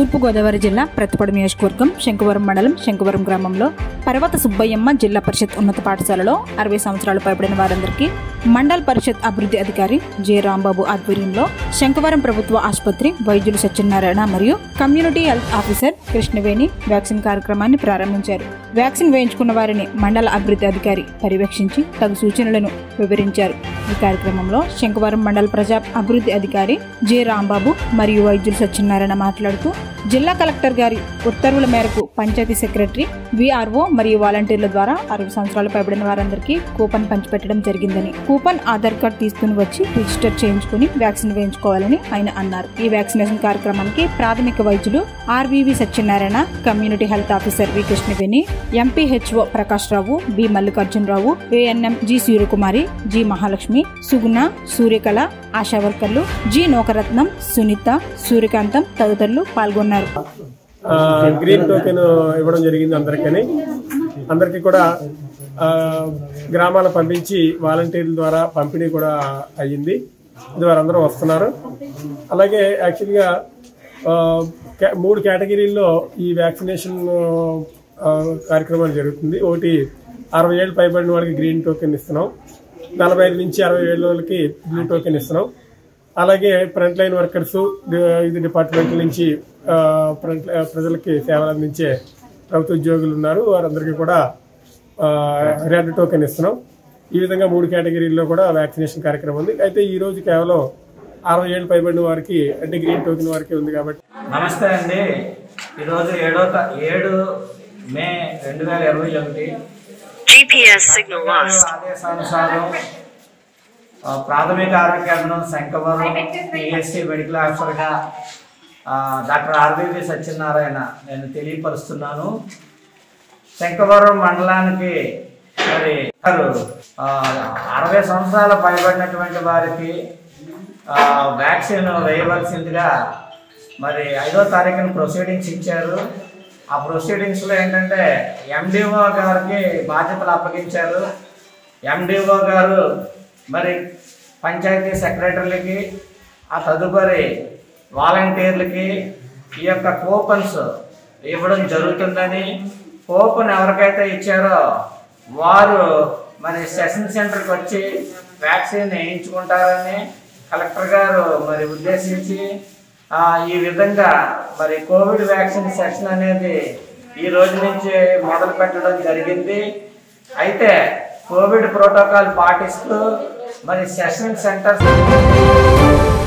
తూర్పుగోదావరి జిల్లా ప్రతిపడి నియోజకవర్గం శంకువరం మండలం శంకువరం గ్రామంలో పర్వత సుబ్బయ్యమ్మ జిల్లా పరిషత్ ఉన్నత పాఠశాలలో అరవై సంవత్సరాలు పైబడిన వారందరికీ మండల్ పరిషత్ అభివృద్ధి అధికారి జె రాంబాబు ఆధ్వర్యంలో శంకువరం ప్రభుత్వ ఆసుపత్రి వైద్యులు సత్యనారాయణ మరియు community health officer Krishnaveni vaccine కార్యక్రమాన్ని ప్రారంభించారు వ్యాక్సిన్ వేయించుకున్న వారిని మండల అభివృద్ధి అధికారి పర్యవేక్షించి తగు సూచనలను వివరించారు ఈ కార్యక్రమంలో శంకువరం మండల ప్రజా అభివృద్ధి అధికారి జె రాంబాబు మరియు వైద్యులు సత్యనారాయణ మాట్లాడుతూ జిల్లా కలెక్టర్ గారి ఉత్తర్వుల మేరకు పంచాయతీ సెక్రటరీ విఆర్ఓ మరియు వాలంటీర్ల ద్వారా అరవై సంవత్సరాలు పైబడిన వారందరికీ కూపన్ పంచిపెట్టడం జరిగిందని కూపన్ ఆధార్ కార్డ్ తీసుకుని వచ్చి రిజిస్టర్ చేయించుకుని వ్యాక్సిన్ వేయించుకోవాలని ఆయన అన్నారు ఈ వ్యాక్సినేషన్ కార్యక్రమానికి ప్రాథమిక వైద్యులు R V V Satyanarayana community health officer V Krishnaveni MPHO Prakash Rao B Mallikarjuna Rao ANM G Suryakumari G Mahalakshmi Suguna Suryakala ASHA వర్కర్లు జి నోకరత్నం సునీత సూర్యకాంతం తదితరులు పాల్గొన్నారు ఆ, గ్రీన్ టోకెన్ ఇవ్వడం జరిగింది అందరికని అందరికీ కూడా ఆ, గ్రామాల పంపించి వాలంటీర్ల ద్వారా పంపిణీ కూడా అయ్యింది ఇది వారందరూ వస్తున్నారు అలాగే యాక్చువల్గా ఆ, కే- మూడు కేటగిరీల్లో ఈ వ్యాక్సినేషన్ ఆ, కార్యక్రమం జరుగుతుంది ఒకటి అరవై ఏళ్ళు పైబడిన వాళ్ళకి గ్రీన్ టోకెన్ ఇస్తున్నాం నలభై ఐదు నుంచి అరవై ఏళ్ళ వాళ్ళకి బ్లూ టోకెన్ ఇస్తున్నాం అలాగే ఫ్రంట్ లైన్ వర్కర్స్ ఇది డిపార్ట్మెంట్ నుంచి ఆ, ఫ్రంట్ ఆ, ప్రజలకి సేవలు అందించే ప్రభుత్వ ఉద్యోగులు ఉన్నారు వారందరికీ కూడా ఆ, రెడ్ టోకెన్ ఇస్తున్నాం ఈ విధంగా మూడు కేటగిరీల్లో కూడా వ్యాక్సినేషన్ కార్యక్రమం ఉంది అయితే ఈ రోజు కేవలం అరవై ఏళ్ళు పైబడిన వారికి అంటే గ్రీన్ టోకెన్ వారికి ఉంది కాబట్టి నమస్తే అండి ఈరోజు ఏడో తా- ఏడు మే రెండు వేల ఇరవై ఒకటి GPS signal lost. ఆదేశానుసారం ఆ, ప్రాథమిక ఆరోగ్య కేంద్రం శంకవరం పిఎస్సి మెడికల్ ఆఫీసర్గా ఆ, డాక్టర్ ఆర్బీవి సత్యనారాయణ నేను తెలియపరుస్తున్నాను శంకవరం మండలానికి మరి వారు, ఆ, అరవై సంవత్సరాల పైబడినటువంటి వారికి ఆ, వ్యాక్సిన్ వేయవలసిందిగా మరి ఐదో తారీఖున ప్రొసీడింగ్స్ ఇచ్చారు ఆ ప్రొసీడింగ్స్లో ఏంటంటే ఎండిఓ గారికి బాధ్యతలు అప్పగించారు ఎండిఓ గారు మరి పంచాయతీ సెక్రటరీలకి ఆ తదుపరి వాలంటీర్లకి ఈ యొక్క కూపన్స్ ఇవ్వడం జరుగుతుందని కూపన్ ఎవరికైతే ఇచ్చారో వారు మరి సెషన్ సెంటర్కి వచ్చి వ్యాక్సిన్ వేయించుకుంటారని కలెక్టర్ గారు మరి ఉద్దేశించి ఆ, ఈ విధంగా మరి కోవిడ్ వ్యాక్సిన్ సెక్షన్ అనేది ఈ రోజు నుంచి మొదలు పెట్టడం జరిగింది అయితే కోవిడ్ ప్రోటోకాల్ పాటిస్తూ మరి సెషన్ సెంటర్స్